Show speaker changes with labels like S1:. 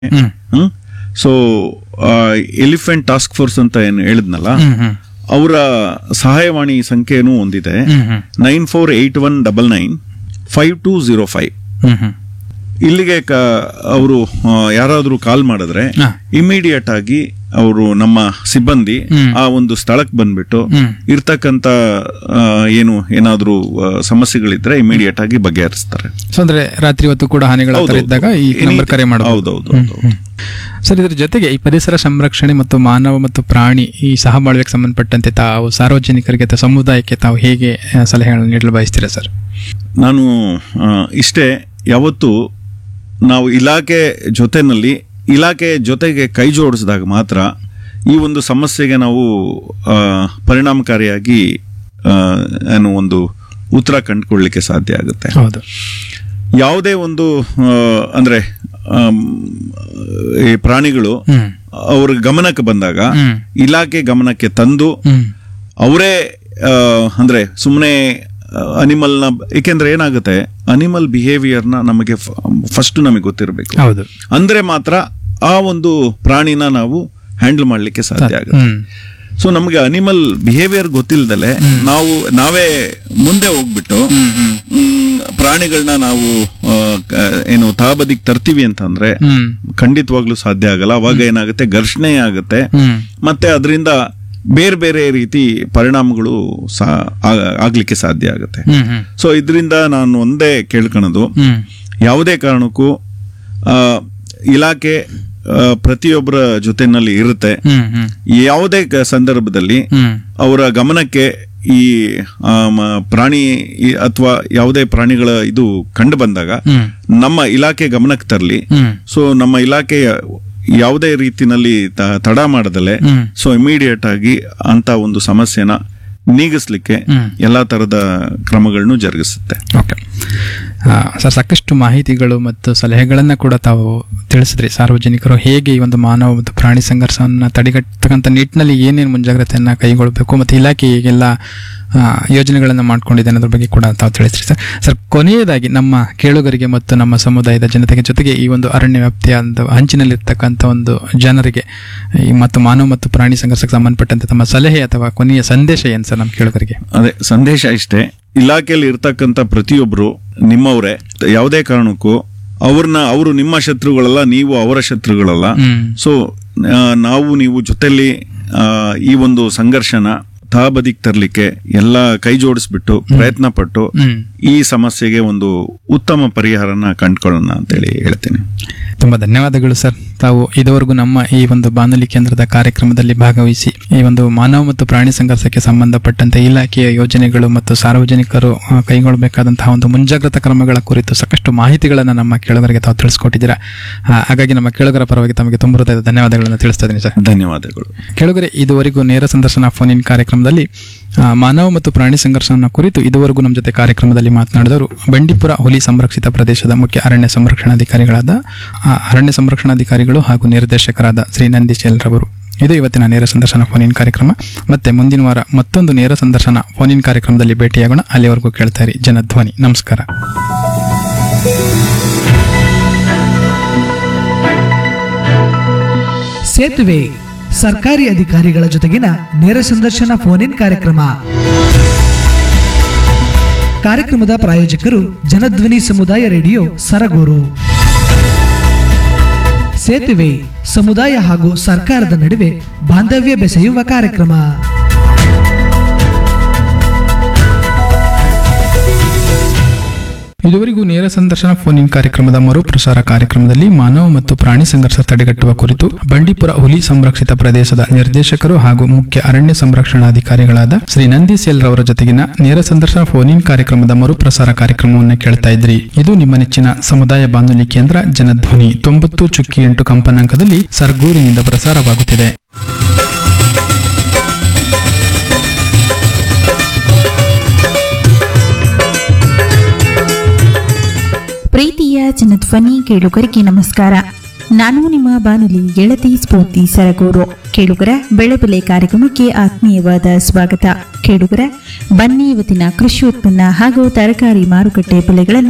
S1: ಹ್ಮ್ so elephant task force ಅಂತ ಏನು ಹೇಳಿದ್ನಲ್ಲ
S2: ಹ್ಮ್ ಹ್ಮ್
S1: ಅವರ ಸಹಾಯವಾಣಿ ಸಂಖ್ಯೆನೂ ಒಂದಿದೆ
S2: ಹ್ಮ್ ಹ್ಮ್
S1: nine four eight one double nine five two zero five
S2: ಹ್ಮ್ ಹ್ಮ್
S1: ಇಲ್ಲಿಗೆ ಅವರು ಯಾರಾದರೂ ಕಾಲ್ ಮಾಡಿದ್ರೆ
S2: ಹಾ.
S1: ಇಮಿಡಿಯೇಟ್ ಆಗಿ ಅವರು ನಮ್ಮ ಸಿಬ್ಬಂದಿ
S2: ಹ್ಮ್.
S1: ಆ ಒಂದು ಸ್ಥಳಕ್ಕೆ ಬಂದ್ಬಿಟ್ಟು
S2: ಹ್ಮ್.
S1: ಇರ್ತಕ್ಕಂತ ಆ, ಏನು ಏನಾದ್ರೂ ಆ, ಸಮಸ್ಯೆಗಳಿದ್ರೆ ಇಮಿಡಿಯೇಟ್ ಆಗಿ ಬಗೆಹರಿಸ್ತಾರೆ
S2: ಸೊ ಅಂದ್ರೆ ರಾತ್ರಿ ಹೊತ್ತು ಕೂಡ ಹಾನಿಗಳ ಹತ್ರ
S1: ಹೌದು,
S2: ಇದ್ದಾಗ ಈ
S1: ಹೌದು.
S2: ನಂಬರ್ ಕರೆ ಮಾಡಬಹುದು
S1: ಹೌದೌದು, ಹೌದು.
S2: ಸರ್ ಇದ್ರ ಜೊತೆಗೆ ಈ ಪರಿಸರ ಸಂರಕ್ಷಣೆ ಮತ್ತು ಮಾನವ ಮತ್ತು ಪ್ರಾಣಿ ಈ ಸಹಬಾಳ್ವೆಗೆ ಸಂಬಂಧಪಟ್ಟಂತೆ ತಾವು ಸಾರ್ವಜನಿಕರಿಗೆ ಅಥವಾ ಸಮುದಾಯಕ್ಕೆ ತಾವು ಹೇಗೆ ಆ, ಸಲಹೆಗಳನ್ನು ನೀಡಲು ಬಯಸ್ತೀರಾ ಸರ್
S1: ನಾನು ಆ, ಇಷ್ಟೇ ಯಾವತ್ತು ನಾವು ಇಲಾಖೆ ಜೊತೆನಲ್ಲಿ ಇಲಾಖೆ ಜೊತೆಗೆ ಕೈ ಜೋಡಿಸಿದಾಗ ಮಾತ್ರ ಈ ಒಂದು ಸಮಸ್ಯೆಗೆ ನಾವು ಆ, ಪರಿಣಾಮಕಾರಿಯಾಗಿ ಆ, ಏನು ಒಂದು ಉತ್ತರ ಕಂಡುಕೊಳ್ಳಲಿಕ್ಕೆ ಸಾಧ್ಯ ಆಗುತ್ತೆ
S2: ಹೌದು
S1: ಯಾವುದೇ ಒಂದು ಆ, ಅಂದ್ರೆ ಆಮ್, ಈ ಪ್ರಾಣಿಗಳು
S2: ಹ್ಮ್
S1: ಅವ್ರ ಗಮನಕ್ಕೆ ಬಂದಾಗ
S2: ಹ್ಮ್
S1: ಇಲಾಖೆ ಗಮನಕ್ಕೆ ತಂದು
S2: ಹ್ಮ್
S1: ಅವರೇ ಆ, ಅಂದ್ರೆ ಸುಮ್ಮನೆ ಅನಿಮಲ್ನ ಏಕೆಂದ್ರೆ ಏನಾಗುತ್ತೆ ಅನಿಮಲ್ ಬಿಹೇವಿಯರ್ನ ನಮಗೆ ಫಸ್ಟ್ ನಮಗೆ ಗೊತ್ತಿರಬೇಕು
S2: ಹೌದು
S1: ಅಂದ್ರೆ ಮಾತ್ರ ಆ ಒಂದು ಪ್ರಾಣಿನ ನಾವು ಹ್ಯಾಂಡಲ್ ಮಾಡ್ಲಿಕ್ಕೆ ಸಾಧ್ಯ ಆಗುತ್ತೆ
S2: ಹ್ಮ್
S1: ಸೊ ನಮಗೆ ಅನಿಮಲ್ ಬಿಹೇವಿಯರ್ ಗೊತ್ತಿಲ್ದಲೆ ನಾವು ನಾವೇ ಮುಂದೆ ಹೋಗ್ಬಿಟ್ಟು ಮ್, ಪ್ರಾಣಿಗಳನ್ನ ನಾವು ಆ, ಕ- ಏನು ತಾಬದಿಗೆ ತರ್ತೀವಿ ಅಂತಂದ್ರೆ
S2: ಹ್ಮ್
S1: ಖಂಡಿತವಾಗ್ಲೂ ಸಾಧ್ಯ ಆಗಲ್ಲ ಅವಾಗ ಏನಾಗುತ್ತೆ ಘರ್ಷಣೆ ಆಗುತ್ತೆ
S2: ಹ್ಮ್
S1: ಮತ್ತೆ ಅದರಿಂದ ಬೇರೆ ಬೇರೆ ರೀತಿ ಪರಿಣಾಮಗಳು ಸಹ ಆ- ಆಗ್ಲಿಕ್ಕೆ ಸಾಧ್ಯ ಆಗುತ್ತೆ
S2: ಹ್ಮ್ ಹ್ಮ್
S1: ಸೊ ಇದರಿಂದ ನಾನು ಒಂದೇ ಕೇಳ್ಕೊಳೋದು
S2: ಹ್ಮ್
S1: ಯಾವುದೇ ಕಾರಣಕ್ಕೂ ಆ, ಇಲಾಖೆ ಆ, ಪ್ರತಿಯೊಬ್ಬರ ಜೊತೆನಲ್ಲಿ ಇರುತ್ತೆ
S2: ಹ್ಮ್ ಹ್ಮ್
S1: ಯಾವುದೇ ಕ- ಸಂದರ್ಭದಲ್ಲಿ
S2: ಹ್ಮ್
S1: ಅವರ ಗಮನಕ್ಕೆ ಈ ಆ, ಮ- ಪ್ರಾಣಿ ಅಥವಾ ಯಾವುದೇ ಪ್ರಾಣಿಗಳ ಇದು ಕಂಡು ಬಂದಾಗ
S2: ಹ್ಮ್
S1: ನಮ್ಮ ಇಲಾಖೆ ಗಮನಕ್ಕೆ ತರಲಿ
S2: ಹ್ಮ್
S1: ಸೊ ನಮ್ಮ ಇಲಾಖೆಯ ಯಾವುದೇ ರೀತಿನಲ್ಲಿ ತ- ತಡ ಮಾಡದಲೆ
S2: ಹ್ಮ್
S1: ಸೊ ಇಮಿಡಿಯೇಟ್ ಆಗಿ ಅಂತ ಒಂದು ಸಮಸ್ಯೆನ ನೀಗಿಸ್ಲಿಕ್ಕೆ
S2: ಹ್ಮ್.
S1: ಎಲ್ಲಾ ತರದ ಕ್ರಮಗಳನ್ನು ಜರುಗಿಸುತ್ತೆ
S2: ಓಕೆ ಆ, ಸರ್ ಸಾಕಷ್ಟು ಮಾಹಿತಿಗಳು ಮತ್ತು ಸಲಹೆಗಳನ್ನು ಕೂಡ ತಾವು ತಿಳಿಸಿದ್ರಿ ಸಾರ್ವಜನಿಕರು ಹೇಗೆ ಈ ಒಂದು ಮಾನವ ಮತ್ತು ಪ್ರಾಣಿ ಸಂಘರ್ಷವನ್ನು ತಡೆಗಟ್ಟತಕ್ಕಂಥ ನಿಟ್ಟಿನಲ್ಲಿ ಏನೇನು ಮುಂಜಾಗ್ರತೆಯನ್ನು ಕೈಗೊಳ್ಳಬೇಕು ಮತ್ತು ಇಲಾಖೆ ಹೇಗೆಲ್ಲ ಆ, ಯೋಜನೆಗಳನ್ನು ಮಾಡ್ಕೊಂಡಿದೆ ಅನ್ನೋದ್ರ ಬಗ್ಗೆ ಕೂಡ ತಾವು ತಿಳಿಸ್ರಿ ಸರ್ ಸರ್ ಕೊನೆಯದಾಗಿ ನಮ್ಮ ಕೇಳುಗರಿಗೆ ಮತ್ತು ನಮ್ಮ ಸಮುದಾಯದ ಜನತೆಗೆ ಜೊತೆಗೆ ಈ ಒಂದು ಅರಣ್ಯ ವ್ಯಾಪ್ತಿಯ ಒಂದು ಹಂಚಿನಲ್ಲಿರ್ತಕ್ಕಂಥ ಒಂದು ಜನರಿಗೆ ಈ ಮತ್ತು ಮಾನವ ಮತ್ತು ಪ್ರಾಣಿ ಸಂಘರ್ಷಕ್ಕೆ ಸಂಬಂಧಪಟ್ಟಂತೆ ತಮ್ಮ ಸಲಹೆ ಅಥವಾ ಕೊನೆಯ ಸಂದೇಶ ಏನು ಸರ್ ನಮ್ಮ ಕೇಳುಗರಿಗೆ
S1: ಅದೇ ಸಂದೇಶ ಇಷ್ಟೇ ಇಲಾಖೆಯಲ್ಲಿ ಇರ್ತಕ್ಕಂಥ ಪ್ರತಿಯೊಬ್ರು ನಿಮ್ಮವರೇ ಯಾವುದೇ ಕಾರಣಕ್ಕೂ ಅವ್ರನ್ನ ಅವರು ನಿಮ್ಮ ಶತ್ರುಗಳಲ್ಲ ನೀವು ಅವರ ಶತ್ರುಗಳಲ್ಲ
S2: ಹ್ಮ್
S1: ಸೊ ನಾವು ನೀವು ಜೊತೆಲಿ ಆ, ಈ ಒಂದು ಸಂಘರ್ಷನ ತಾಬದಿಗೆ ತರಲಿಕ್ಕೆ ಎಲ್ಲ ಕೈ ಜೋಡಿಸ್ಬಿಟ್ಟು ಪ್ರಯತ್ನ ಪಟ್ಟು
S2: ಹ್ಮ್
S1: ಈ ಸಮಸ್ಯೆಗೆ ಒಂದು ಉತ್ತಮ ಪರಿಹಾರನ ಕಂಡುಕೊಳ್ಳೋಣ ಅಂತೇಳಿ ಹೇಳ್ತೀನಿ
S2: ತುಂಬಾ ಧನ್ಯವಾದಗಳು ಸರ್ ತಾವು ಇದುವರೆಗೂ ನಮ್ಮ ಈ ಒಂದು ಬಾನುಲಿ ಕೇಂದ್ರದ ಕಾರ್ಯಕ್ರಮದಲ್ಲಿ ಭಾಗವಹಿಸಿ ಈ ಒಂದು ಮಾನವ ಮತ್ತು ಪ್ರಾಣಿ ಸಂಘರ್ಷಕ್ಕೆ ಸಂಬಂಧಪಟ್ಟಂತೆ ಇಲಾಖೆಯ ಯೋಜನೆಗಳು ಮತ್ತು ಸಾರ್ವಜನಿಕರು ಆ, ಕೈಗೊಳ್ಳಬೇಕಾದಂತಹ ಒಂದು ಮುಂಜಾಗ್ರತಾ ಕ್ರಮಗಳ ಕುರಿತು ಸಾಕಷ್ಟು ಮಾಹಿತಿಗಳನ್ನು ನಮ್ಮ ಕೇಳುಗರಿಗೆ ತಾವು ತಿಳಿಸ್ಕೊಟ್ಟಿದ್ದೀರಾ ಆ, ಹಾಗಾಗಿ ನಮ್ಮ ಕೇಳುಗರ ಪರವಾಗಿ ತಮಗೆ ತುಂಬ ಹೃದಯದ ಧನ್ಯವಾದಗಳನ್ನು ತಿಳಿಸ್ತಾ ಇದ್ದೀನಿ ಸರ್
S1: ಧನ್ಯವಾದಗಳು
S2: ಕೆಳಗರೆ ಇದುವರೆಗೂ ನೇರ ಸಂದರ್ಶನ ಫೋನ್ ಇನ್ ಕಾರ್ಯಕ್ರಮದಲ್ಲಿ ಆ, ಮಾನವ ಮತ್ತು ಪ್ರಾಣಿ ಸಂಘರ್ಷನ ಕುರಿತು ಇದುವರೆಗೂ ನಮ್ಮ ಜೊತೆ ಕಾರ್ಯಕ್ರಮದಲ್ಲಿ ಮಾತನಾಡಿದವರು ಬಂಡೀಪುರ ಹುಲಿ ಸಂರಕ್ಷಿತ ಪ್ರದೇಶದ ಮುಖ್ಯ ಅರಣ್ಯ ಸಂರಕ್ಷಣಾಧಿಕಾರಿಗಳಾದ ಆ, ಅರಣ್ಯ ಸಂರಕ್ಷಣಾಧಿಕಾರಿಗಳು ಹಾಗೂ ನಿರ್ದೇಶಕರಾದ ಶ್ರೀ ನಂದೀಶ್ ರವರು ಇದು ಇವತ್ತಿನ ನೇರ ಸಂದರ್ಶನ ಫೋನ್ ಇನ್ ಕಾರ್ಯಕ್ರಮ ಮತ್ತೆ ಮುಂದಿನ ವಾರ ಮತ್ತೊಂದು ನೇರ ಸಂದರ್ಶನ ಫೋನ್ ಇನ್ ಕಾರ್ಯಕ್ರಮದಲ್ಲಿ ಭೇಟಿಯಾಗೋಣ ಅಲ್ಲಿವರೆಗೂ ಕೇಳ್ತಾ ಇರಿ ಜನಧ್ವನಿ ನಮಸ್ಕಾರ
S3: ಸೇತುವೆ ಸರ್ಕಾರಿ ಅಧಿಕಾರಿಗಳ ಜೊತೆಗಿನ ನೇರ ಸಂದರ್ಶನ ಫೋನ್ ಇನ್ ಕಾರ್ಯಕ್ರಮ ಕಾರ್ಯಕ್ರಮದ ಪ್ರಾಯೋಜಕರು ಜನಧ್ವನಿ ಸಮುದಾಯ ರೇಡಿಯೋ ಸರಗೂರು ಸೇತುವೆ ಸಮುದಾಯ ಹಾಗೂ ಸರ್ಕಾರದ ನಡುವೆ ಬಾಂಧವ್ಯ ಬೆಸೆಯುವ ಕಾರ್ಯಕ್ರಮ
S2: ಇದುವರೆಗೂ ನೇರ ಸಂದರ್ಶನ ಫೋನ್ ಇನ್ ಕಾರ್ಯಕ್ರಮದ ಮರುಪ್ರಸಾರ ಕಾರ್ಯಕ್ರಮದಲ್ಲಿ ಮಾನವ ಮತ್ತು ಪ್ರಾಣಿ ಸಂಘರ್ಷ ತಡೆಗಟ್ಟುವ ಕುರಿತು ಬಂಡೀಪುರ ಹುಲಿ ಸಂರಕ್ಷಿತ ಪ್ರದೇಶದ ನಿರ್ದೇಶಕರು ಹಾಗೂ ಮುಖ್ಯ ಅರಣ್ಯ ಸಂರಕ್ಷಣಾಧಿಕಾರಿಗಳಾದ ಶ್ರೀ ನಂದೀಶ್ ಎಲ್ ರವರ ಜೊತೆಗಿನ ನೇರ ಸಂದರ್ಶನ ಫೋನ್ ಇನ್ ಕಾರ್ಯಕ್ರಮದ ಮರುಪ್ರಸಾರ ಕಾರ್ಯಕ್ರಮವನ್ನು ಕೇಳ್ತಾ ಇದ್ರಿ ಇದು ನಿಮ್ಮ ನೆಚ್ಚಿನ ಸಮುದಾಯ ಬಾನುಲಿ ಕೇಂದ್ರ ಜನಧ್ವನಿ ತೊಂಬತ್ತು ಚುಕ್ಕಿ ಎಂಟು ಕಂಪನಾಂಕದಲ್ಲಿ ಸರ್ಗೂರಿನಿಂದ ಪ್ರಸಾರವಾಗುತ್ತಿದೆ
S4: ಪ್ರೀತಿಯ ಜನಧ್ವನಿ ಕೇಳುಗರಿಗೆ ನಮಸ್ಕಾರ ನಾನು ನಿಮ್ಮ ಬಾನುಲಿ ಗೆಳತಿ ಸ್ಫೂರ್ತಿ ಸರಗೂರು ಕೇಳುಗರ ಬೆಳೆಬೆಲೆ ಕಾರ್ಯಕ್ರಮಕ್ಕೆ ಆತ್ಮೀಯವಾದ ಸ್ವಾಗತ ಕೇಳುಗರ ಬನ್ನಿ ಇವತ್ತಿನ ಕೃಷಿ ಉತ್ಪನ್ನ ಹಾಗೂ ತರಕಾರಿ ಮಾರುಕಟ್ಟೆ ಬೆಲೆಗಳನ್ನು